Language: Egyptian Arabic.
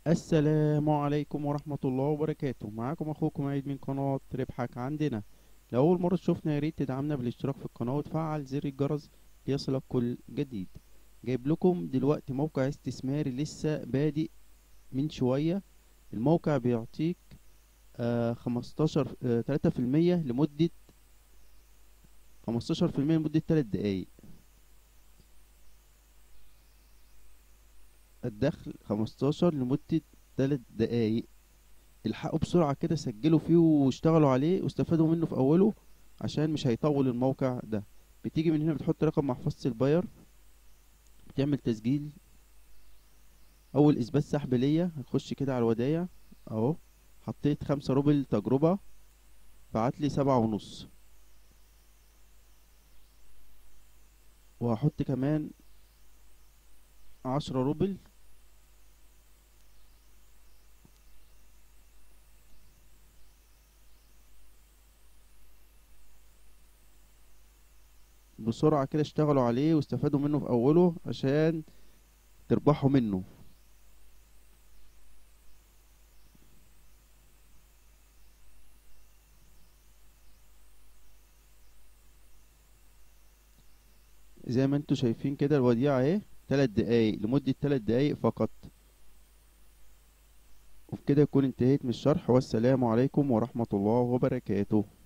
السلام عليكم ورحمة الله وبركاته معاكم اخوكم عيد من قناة ربحك عندنا لو اول مرة تشوفنا يا ريت تدعمنا بالاشتراك في القناة وتفعل زر الجرس ليصلك كل جديد جايب لكم دلوقتي موقع استثماري لسه بادئ من شوية الموقع بيعطيك آه خمستاشر آه تلاتة في المية لمدة خمستاشر في المية لمدة تلات دقايق الدخل خمستاشر لمدة تلات دقايق الحقوا بسرعة كده سجلوا فيه واشتغلوا عليه واستفادوا منه في أوله عشان مش هيطول الموقع ده بتيجي من هنا بتحط رقم محفظة الباير بتعمل تسجيل أول إثبات سحب ليا هتخش كده على الودايع أهو حطيت خمسة روبل تجربة بعتلي سبعة ونص وهحط كمان عشرة روبل بسرعة كده اشتغلوا عليه واستفادوا منه في أوله عشان تربحوا منه زي ما انتوا شايفين كده الوديعة اهي تلات دقايق لمدة تلات دقايق فقط وبكده يكون انتهيت من الشرح والسلام عليكم ورحمة الله وبركاته